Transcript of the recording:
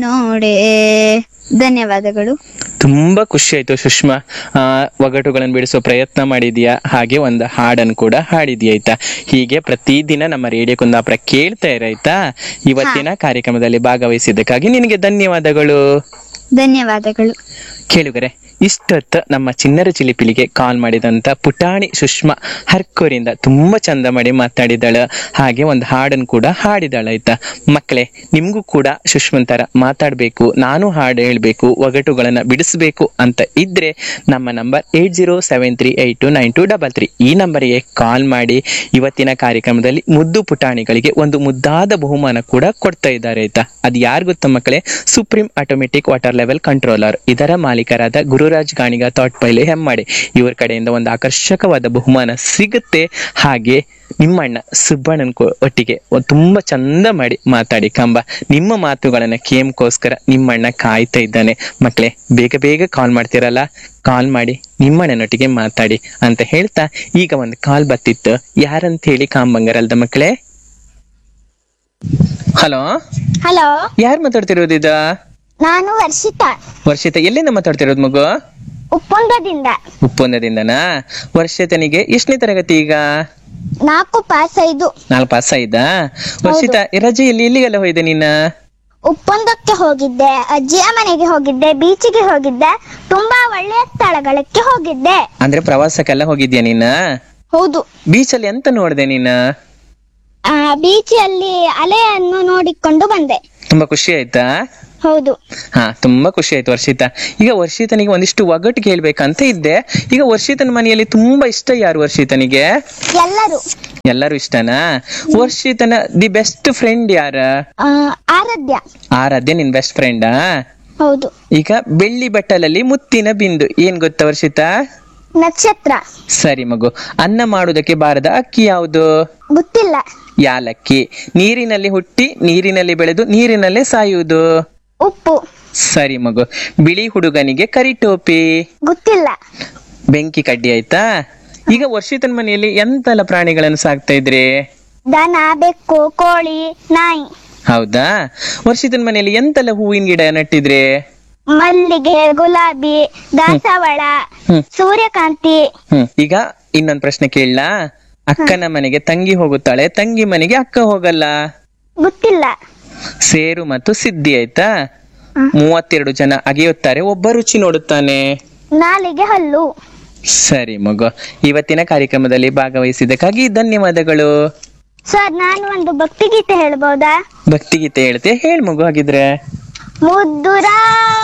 ನೋಡೆ ಧನ್ಯವಾದಗಳು ತುಂಬಾ ಖುಷಿ ಆಯ್ತು ಸುಷ್ಮಾ ಆ, ಒಗಟುಗಳನ್ನು ಬಿಡಿಸೋ ಪ್ರಯತ್ನ ಮಾಡಿದ್ಯಾ ಹಾಗೆ ಒಂದು ಹಾಡನ್ನು ಕೂಡ ಹಾಡಿದ್ಯಾ ಆಯ್ತಾ ಹೀಗೆ ಪ್ರತಿದಿನ ನಮ್ಮ ರೇಡಿಯೋ ಕುಂದಾಪುರ ಕೇಳ್ತಾ ಇರಾಯ್ತಾ ಇವತ್ತಿನ ಕಾರ್ಯಕ್ರಮದಲ್ಲಿ ಭಾಗವಹಿಸಿದ್ದಕ್ಕಾಗಿ ನಿನಗೆ ಧನ್ಯವಾದಗಳು ಧನ್ಯವಾದಗಳು ಕೇಳುಗರೆ ಇಷ್ಟೊತ್ತು ನಮ್ಮ ಚಿನ್ನರ ಚಿಲಿಪಿಲಿಗೆ ಕಾಲ್ ಮಾಡಿದಂತ ಪುಟಾಣಿ ಸುಷ್ಮಾ ಹರ್ಕೋರಿಂದ ತುಂಬಾ ಚಂದ ಮಾಡಿ ಮಾತಾಡಿದಾಳ ಹಾಗೆ ಒಂದು ಹಾಡನ್ನು ಕೂಡ ಹಾಡಿದಾಳ ಆಯ್ತಾ ಮಕ್ಕಳೇ ನಿಮ್ಗೂ ಕೂಡ ಸುಷ್ಮನ್ ತರ ಮಾತಾಡ್ಬೇಕು ನಾನು ಹಾಡು ಹೇಳ್ಬೇಕು ಒಗಟುಗಳನ್ನ ಬಿಡಿಸ್ಬೇಕು ಅಂತ ಇದ್ರೆ ನಮ್ಮ number eight zero seven three eight two nine two double three ಈ ನಂಬರ್ಗೆ ಕಾಲ್ ಮಾಡಿ ಇವತ್ತಿನ ಕಾರ್ಯಕ್ರಮದಲ್ಲಿ ಮುದ್ದು ಪುಟಾಣಿಗಳಿಗೆ ಒಂದು ಮುದ್ದಾದ ಬಹುಮಾನ ಕೂಡ ಕೊಡ್ತಾ ಇದ್ದಾರೆ ಆಯ್ತಾ ಅದು ಯಾರು ಗೊತ್ತಾ ಮಕ್ಕಳೇ supreme automatic water level controller ಇದರ ಮಾಲೀಕರಾದ ಗುರುರಾಜ್ ಗಾಣಿಗ ಥಾಟ್ ಪೈಲೆ ಹೆಮ್ಮಾಡಿ ಇವ್ರ ಕಡೆಯಿಂದ ಒಂದು ಆಕರ್ಷಕವಾದ ಬಹುಮಾನ ಸಿಗುತ್ತೆ ಹಾಗೆ ನಿಮ್ಮಣ್ಣ ಸುಬ್ಬಣ್ಣನ ಕೊ- ಒಟ್ಟಿಗೆ ಒಂದ್ ತುಂಬಾ ಚಂದ ಮಾಡಿ ಮಾತಾಡಿ ಕಂಬ ನಿಮ್ಮ ಮಾತುಗಳನ್ನ ಕೇಮ್ಕೋಸ್ಕರ ನಿಮ್ಮಣ್ಣ ಕಾಯ್ತಾ ಇದ್ದಾನೆ ಮಕ್ಕಳೇ ಬೇಗ ಬೇಗ ಕಾಲ್ ಮಾಡ್ತಿರಲ್ಲ ಕಾಲ್ ಮಾಡಿ ನಿಮ್ಮಣ್ಣನೊಟ್ಟಿಗೆ ಮಾತಾಡಿ ಅಂತ ಹೇಳ್ತಾ ಈಗ ಒಂದು ಕಾಲ್ ಬತ್ತಿತ್ತು ಯಾರಂತ ಹೇಳಿ ಕಾಂಬಂಗರಲ್ದ ಮಕ್ಕಳೇ ಹಲೋ ಹಲೋ ಯಾರು ಮಾತಾಡ್ತಿರೋದು ಇದ ನಾನು ವರ್ಷಿತಾ ವರ್ಷಿತ ಎಲ್ಲಿಂದ ಮಾತಾಡ್ತಿರೋದು ಮಗು ಉಪ್ಪುಂದದಿಂದ ಉಪ್ಪೊಂದದಿಂದನಾ ವರ್ಷಿತನಿಗೆ ಎಷ್ಟನೇ ತರಗತಿ ಈಗ ನಾಲ್ಕು ಪಾಸ್ ಐದು ನಾಲ್ಕು ಪಾಸ್ ಆಯ್ತಾ ವರ್ಷಿತ ಈ ರಜೆಯಲ್ಲಿ ಎಲ್ಲಿಗೆಲ್ಲ ಹೋಯ್ದೆ ನೀನ ಉಪ್ಪೊಂದಕ್ಕೆ ಹೋಗಿದ್ದೆ ಅಜ್ಜಿಯ ಮನೆಗೆ ಹೋಗಿದ್ದೆ ಬೀಚಿಗೆ ಹೋಗಿದ್ದೆ ತುಂಬಾ ಒಳ್ಳೆಯ ಸ್ಥಳಗಳಿಗೆ ಹೋಗಿದ್ದೆ ಅಂದ್ರೆ ಪ್ರವಾಸಕ್ಕೆಲ್ಲ ಹೋಗಿದ್ಯಾ ನೀನ ಹೌದು ಬೀಚಲ್ಲಿ ಎಂತ ನೋಡ್ದೆ ನೀನ ಆ ಬೀಚಿಯಲ್ಲಿ ಅಲೆಯನ್ನು ನೋಡಿಕೊಂಡು ಬಂದೆ ತುಂಬಾ ಖುಷಿ ಆಯ್ತಾ ಹೌದು ಹಾ ತುಂಬಾ ಖುಷಿ ಆಯ್ತು ವರ್ಷಿತ ಈಗ ವರ್ಷಿತನಿಗೆ ಒಂದಿಷ್ಟು ಒಗಟು ಕೇಳ್ಬೇಕಂತ ಇದ್ದೆ ಈಗ ವರ್ಷಿತನ ಮನೆಯಲ್ಲಿ ತುಂಬಾ ಇಷ್ಟ ಯಾರು ವರ್ಷಿತನಿಗೆ ಎಲ್ಲರೂ ಎಲ್ಲರೂ ಇಷ್ಟನಾ ವರ್ಷಿತನ ದಿ ಬೆಸ್ಟ್ ಫ್ರೆಂಡ್ ಯಾರ ಆ, ಆರಾಧ್ಯ ಆರಾಧ್ಯ ನಿನ್ ಬೆಸ್ಟ್ ಫ್ರೆಂಡಾ ಹೌದು ಈಗ ಬೆಳ್ಳಿ ಬಟ್ಟಲಲ್ಲಿ ಮುತ್ತಿನ ಬಿಂದು ಏನ್ ಗೊತ್ತಾ ವರ್ಷಿತ ನಕ್ಷತ್ರ ಸರಿ ಮಗು ಅನ್ನ ಮಾಡುವುದಕ್ಕೆ ಬಾರದ ಅಕ್ಕಿ ಯಾವುದು ಗೊತ್ತಿಲ್ಲ ಯಾಲಕ್ಕಿ ನೀರಿನಲ್ಲಿ ಹುಟ್ಟಿ ನೀರಿನಲ್ಲಿ ಬೆಳೆದು ನೀರಿನಲ್ಲೇ ಸಾಯುವುದು ಉಪ್ಪು ಸರಿ ಮಗು ಬಿಳಿ ಹುಡುಗನಿಗೆ ಕರಿ ಟೋಪಿ ಗೊತ್ತಿಲ್ಲ ಬೆಂಕಿ ಕಡ್ಡಿ ಆಯ್ತಾ ಈಗ ವರ್ಷಿತನ ಮನೆಯಲ್ಲಿ ಎಂತೆಲ್ಲ ಪ್ರಾಣಿಗಳನ್ನು ಸಾಕ್ತಾ ಇದ್ರಿ ದನ ಬೆಕ್ಕು ಕೋಳಿ ನಾಯಿ ಹೌದಾ ವರ್ಷಿತನ ಮನೆಯಲ್ಲಿ ಎಂತೆಲ್ಲ ಹೂವಿನ ಗಿಡ ನೆಟ್ಟಿದ್ರಿ ಮಲ್ಲಿಗೆ ಗುಲಾಬಿ ದಾಸವಾಳ ಹ್ಮ್. ಸೂರ್ಯಕಾಂತಿ ಹ್ಮ್ ಈಗ ಇನ್ನೊಂದ್ ಪ್ರಶ್ನೆ ಕೇಳಲಾ ಅಕ್ಕನ ಮನೆಗೆ ತಂಗಿ ಹೋಗುತ್ತಾಳೆ ತಂಗಿ ಮನೆಗೆ ಅಕ್ಕ ಹೋಗಲ್ಲ ಗೊತ್ತಿಲ್ಲ ಸೇರು ಮತ್ತು ಸಿದ್ಧಿ ಆಯ್ತಾ ಹ್ಮ್. ಮೂವತ್ತೆರಡು ಜನ ಅಗೆಯುತ್ತಾರೆ ಒಬ್ಬ ರುಚಿ ನೋಡುತ್ತಾನೆ ನಾಲಿಗೆ ಹಲ್ಲು ಸರಿ ಮಗು ಇವತ್ತಿನ ಕಾರ್ಯಕ್ರಮದಲ್ಲಿ ಭಾಗವಹಿಸಿದ್ದಕ್ಕಾಗಿ ಧನ್ಯವಾದಗಳು ಸರ್ ನಾನು ಒಂದು ಭಕ್ತಿಗೀತೆ ಹೇಳ್ಬೋದಾ ಭಕ್ತಿಗೀತೆ ಹೇಳ್ತೆ ಹೇಳ್ ಮಗು ಹಾಗಿದ್ರೆ ಮುದ್ದುರಾ